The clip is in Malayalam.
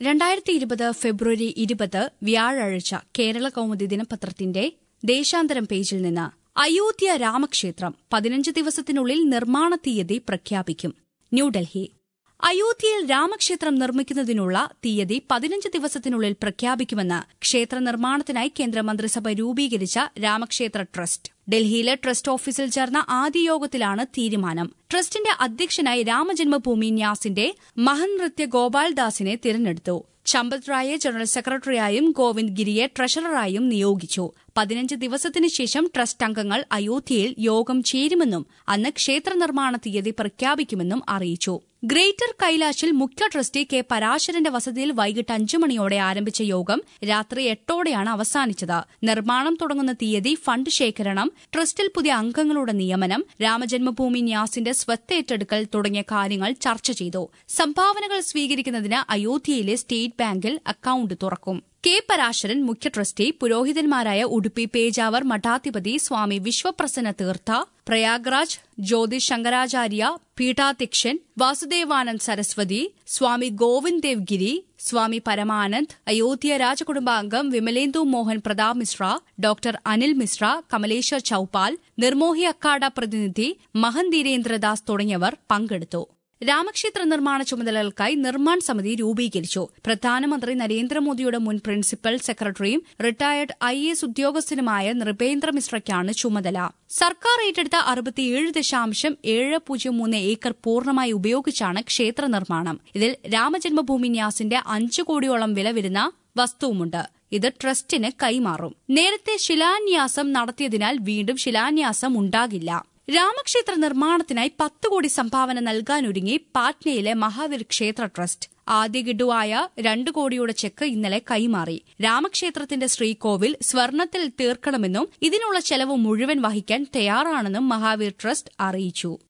രണ്ടായിരത്തി ഇരുപത് ഫെബ്രുവരി ഇരുപത് വ്യാഴാഴ്ച കേരള കൗമുദി ദിനപത്രത്തിന്റെ ദേശാന്തരം പേജിൽ നിന്ന് അയോധ്യ രാമക്ഷേത്രം പതിനഞ്ച് ദിവസത്തിനുള്ളിൽ നിർമ്മാണ തീയതി പ്രഖ്യാപിക്കും ന്യൂഡൽഹി അയോധ്യയിൽ രാമക്ഷേത്രം നിർമ്മിക്കുന്നതിനുള്ള തീയതി പതിനഞ്ച് ദിവസത്തിനുള്ളിൽ പ്രഖ്യാപിക്കുമെന്ന് ക്ഷേത്ര നിർമ്മാണത്തിനായി കേന്ദ്രമന്ത്രിസഭ രൂപീകരിച്ച രാമക്ഷേത്ര ട്രസ്റ്റ് ഡൽഹിയിലെ ട്രസ്റ്റ് ഓഫീസിൽ ചേർന്ന ആദ്യ യോഗത്തിലാണ് തീരുമാനം ട്രസ്റ്റിന്റെ അധ്യക്ഷനായി രാമജന്മഭൂമി ന്യാസിന്റെ മഹൻ നൃത്യ ഗോപാൽദാസിനെ തിരഞ്ഞെടുത്തു ചമ്പത് റായെ ജനറൽ സെക്രട്ടറിയായും ഗോവിന്ദ് ഗിരിയെ ട്രഷററായും നിയോഗിച്ചു പതിനഞ്ച് ദിവസത്തിനു ശേഷം ട്രസ്റ്റ് അംഗങ്ങൾ അയോധ്യയിൽ യോഗം ചേരുമെന്നും അന്ന് ക്ഷേത്ര നിർമ്മാണ തീയതി പ്രഖ്യാപിക്കുമെന്നും അറിയിച്ചു ഗ്രേറ്റർ കൈലാഷിൽ മുഖ്യ ട്രസ്റ്റി കെ പരാശരന്റെ വസതിയിൽ വൈകിട്ട് അഞ്ചു മണിയോടെ ആരംഭിച്ച യോഗം രാത്രി എട്ടോടെയാണ് അവസാനിച്ചത് നിർമ്മാണം തുടങ്ങുന്ന തീയതി ഫണ്ട് ശേഖരണം ട്രസ്റ്റിൽ പുതിയ അംഗങ്ങളുടെ നിയമനം രാമജന്മഭൂമി ന്യാസിന്റെ സ്വത്ത് ഏറ്റെടുക്കൽ തുടങ്ങിയ കാര്യങ്ങൾ ചർച്ച ചെയ്തു സംഭാവനകൾ സ്വീകരിക്കുന്നതിന് അയോധ്യയിലെ സ്റ്റേറ്റ് ബാങ്കിൽ അക്കൌണ്ട് തുറക്കും കെ പരാശരൻ മുഖ്യ ട്രസ്റ്റി പുരോഹിതന്മാരായ ഉടുപ്പി പേജാവർ മഠാധിപതി സ്വാമി വിശ്വപ്രസന്ന തീർത്ഥ പ്രയാഗ്രാജ് ജ്യോതിഷ് ശങ്കരാചാര്യ പീഠാധ്യക്ഷൻ വാസുദേവാനന്ദ് സരസ്വതി സ്വാമി ഗോവിന്ദ് ദേവ് ഗിരി സ്വാമി പരമാനന്ദ് അയോധ്യ രാജകുടുംബാംഗം വിമലേന്ദു മോഹൻ പ്രതാപ് മിശ്ര ഡോക്ടർ അനിൽ മിശ്ര കമലേശ്വർ ചൌപാൽ നിർമോഹി അക്കാഡ പ്രതിനിധി മഹൻ ധീരേന്ദ്രദാസ് തുടങ്ങിയവർ പങ്കെടുത്തു രാമക്ഷേത്ര നിർമ്മാണ ചുമതലകൾക്കായി നിർമ്മാൺ സമിതി രൂപീകരിച്ചു പ്രധാനമന്ത്രി നരേന്ദ്രമോദിയുടെ മുൻ പ്രിൻസിപ്പൽ സെക്രട്ടറിയും റിട്ടയർഡ് ഐ എസ് ഉദ്യോഗസ്ഥനുമായ നൃപേന്ദ്ര മിശ്രയ്ക്കാണ് ചുമതല സർക്കാർ ഏറ്റെടുത്ത അറുപത്തിയേഴ് ദശാംശം ഏഴ് പൂജ്യം മൂന്ന് ഏക്കർ പൂർണ്ണമായി ഉപയോഗിച്ചാണ് ക്ഷേത്ര നിർമ്മാണം ഇതിൽ രാമജന്മഭൂമി ന്യാസിന്റെ അഞ്ചു കോടിയോളം വില വരുന്ന വസ്തുവുമുണ്ട് ഇത് ട്രസ്റ്റിന് കൈമാറും നേരത്തെ ശിലാന്യാസം നടത്തിയതിനാൽ വീണ്ടും ശിലാന്യാസം ഉണ്ടാകില്ല രാമക്ഷേത്ര നിർമ്മാണത്തിനായി പത്ത് കോടി സംഭാവന നൽകാനൊരുങ്ങി പാറ്റ്നയിലെ മഹാവീർ ക്ഷേത്ര ട്രസ്റ്റ് ആദ്യ ഗഡുവായ രണ്ട് കോടിയുടെ ചെക്ക് ഇന്നലെ കൈമാറി രാമക്ഷേത്രത്തിന്റെ ശ്രീകോവിൽ സ്വർണത്തിൽ തീർക്കണമെന്നും ഇതിനുള്ള ചെലവ് മുഴുവൻ വഹിക്കാൻ തയ്യാറാണെന്നും മഹാവീർ ട്രസ്റ്റ് അറിയിച്ചു